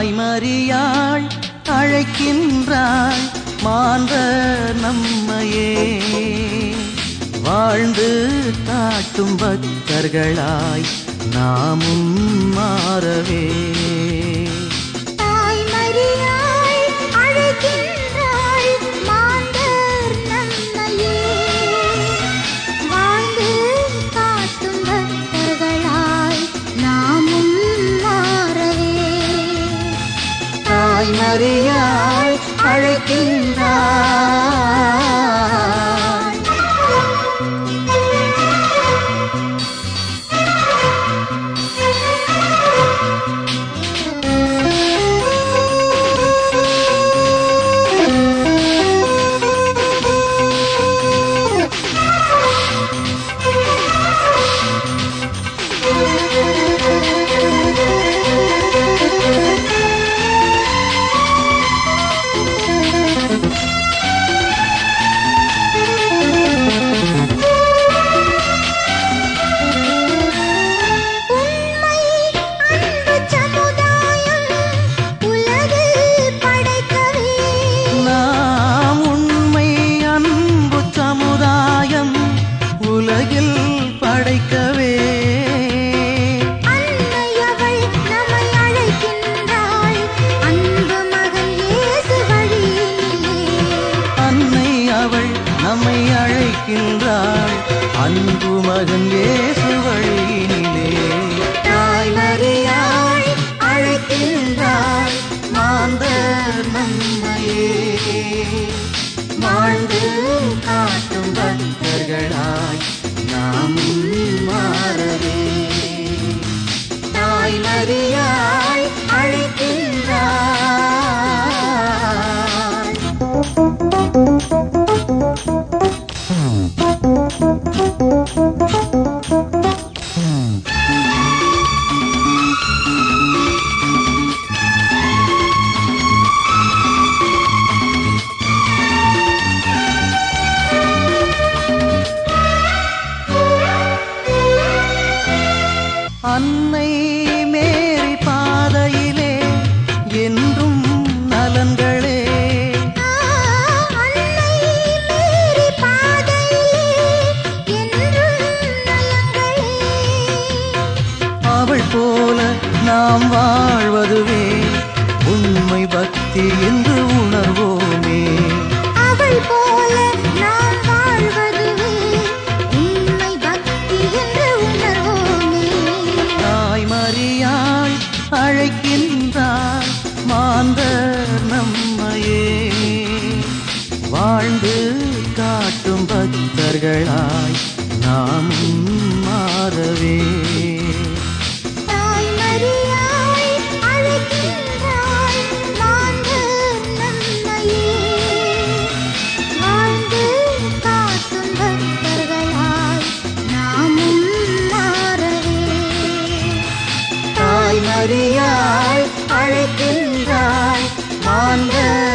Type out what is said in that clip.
தாய்மறியாள் அழைக்கின்றாள் மாந்த நம்மையே வாழ்ந்து காட்டும் பக்தர்களாய் நாமும் மாறவே தாய் மரியாள் அழைக்கின்றாள் மாந்தர் நம்மையே வாழ்ந்து காட்டும் பக்தர்களாய் நாமும் மாறவே தாய்மறியாள் அழைக்கின்றாள் உண்மை அன்பு சமுதாயம் உலகில் படைக்கவே நாம் உண்மை அன்பு சமுதாயம் உலகில் படைக்கவே அன்னை அவள் நம்மை அழைக்கின்றாள் அன்பு மகன் இயேசு வழியிலே அன்னை அவள் நம்மை அழைக்கின்றாள் அன்பு மகன் இயேசு வழியினிலே தாய்மறியாள் அழைக்கின்றாள் மாந்தர் நம்மையே வாழ்ந்து காட்டும் பக்தர்களாய் நாம் மாறவே தாய்மறியாள் அழைக்கின்றாள் அன்னை மேரி பாதையிலே என்றும் நலன்களே அன்னை மேரி பாதையிலே என்றும் நலங்களே அவள் போல நாம் வாழ்வதுவே உண்மை பக்தி என்று உணர்வோமே அவள் போல நாம் வாழ்வதுவே உண்மை பக்தி என்று உணர்வோமே தாய்மறியாள் அழைக்கின்றாள் மாந்தர் நம்மையே வாழ்ந்து காட்டும் பக்தர்களாய் நாமும் மாறவே தாய் மரியாள் அழைக்கின்றாள் மாந்தர் நம்மையே வாழ்ந்து காட்டும் பக்தர்களாய் நாமும் மாறவே தாய்மறியாள் அழைக்கின்றாள் மாந்தர்